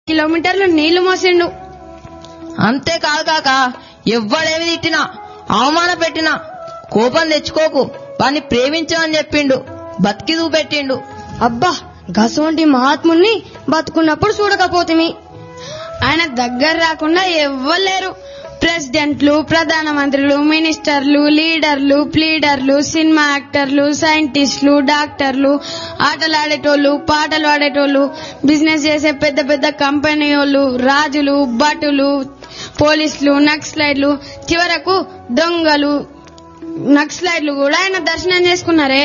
కిలోమీటర్లు నీళ్లు మోసిండు అంతేకాదు కాక ఎవ్వడేమి తిట్టినా అవమాన పెట్టినా కోపం తెచ్చుకోకు వాణ్ణి ప్రేమించమని చెప్పిండు బతికి చూపెట్టిండు అబ్బా గసోంటి మహాత్ముల్ని బతుకున్నప్పుడు చూడకపోతిమి ఆయన దగ్గర రాకుండా ఎవ్వలేరు ప్రెసిడెంట్లు ప్రధానమంత్రులు మినిస్టర్లు లీడర్లు ప్లీడర్లు సినిమా యాక్టర్లు సైంటిస్టులు డాక్టర్లు ఆటలు ఆడేటోళ్ళు పాటలు ఆడేటోళ్ళు బిజినెస్ చేసే పెద్ద పెద్ద కంపెనీ వాళ్ళు రాజులు భటులు పోలీసులు నక్సలైట్లు చివరకు దొంగలు నక్సలైట్లు కూడా ఆయన దర్శనం చేసుకున్నారే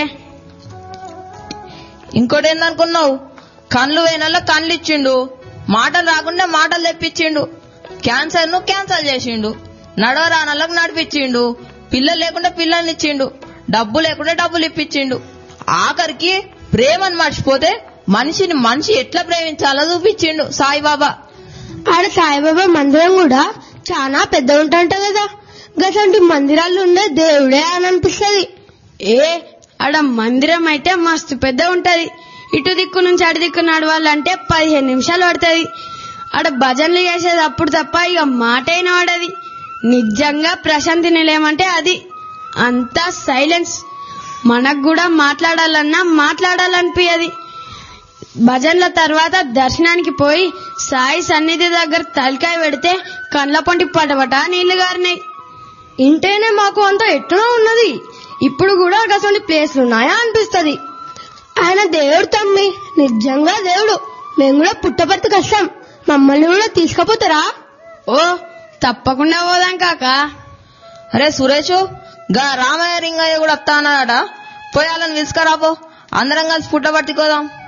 ఇంకోటి ఏందనుకున్నావు కళ్ళు వేనల్లో కళ్ళు ఇచ్చిండు మాటలు రాకుండా మాటలు తెప్పించిండు క్యాన్సర్ ను క్యాన్సల్ చేసిండు నడవరానలకు నడిపించిండు పిల్లలు లేకుండా పిల్లల్ని ఇచ్చిండు డబ్బు లేకుండా డబ్బులు ఇప్పించిండు ఆఖరికి ప్రేమను మర్చిపోతే మనిషిని మనిషి ఎట్లా ప్రేమించాలో చూపించిండు సాయిబాబా ఆడ సాయిబాబా మందిరం కూడా చాలా పెద్ద ఉంటంట కదా గసంటి మందిరాలు ఉండే దేవుడే అని అనిపిస్తుంది ఏ ఆడ మందిరం అయితే మస్తు పెద్ద ఉంటది ఇటు దిక్కు నుంచి అటు దిక్కు నడవాలంటే పదిహేను నిమిషాలు పడుతుంది ఆడ భజనలు చేసేది అప్పుడు తప్ప ఇక మాట అయిన వాడది నిజంగా ప్రశాంతి నిలయమంటే అది అంతా సైలెన్స్ మనకు కూడా మాట్లాడాలన్నా మాట్లాడాలనిపించదు భజన్ల తర్వాత దర్శనానికి పోయి సాయి సన్నిధి దగ్గర తలకాయ పెడితే కండ్ల పొంటి పటపట నీళ్లు గారినాయి ఇంటేనే మాకు అంత ఎట్టునో ఉన్నది ఇప్పుడు కూడా అటువంటి ప్లేస్లు ఉన్నాయా అనిపిస్తది ఆయన దేవుడు తమ్మి నిజంగా దేవుడు మేము కూడా పుట్టపర్తి కష్టం మమ్మల్ని కూడా తీసుకపోతారా ఓ తప్పకుండా పోదాం కాక అరే సురేష్ గా రామయ్య రింగయ్య కూడా వస్తా అన్నాడట పోయి వాళ్ళని తీసుకురాపో అందరం కలిసి పుట్టబట్టుకోదాం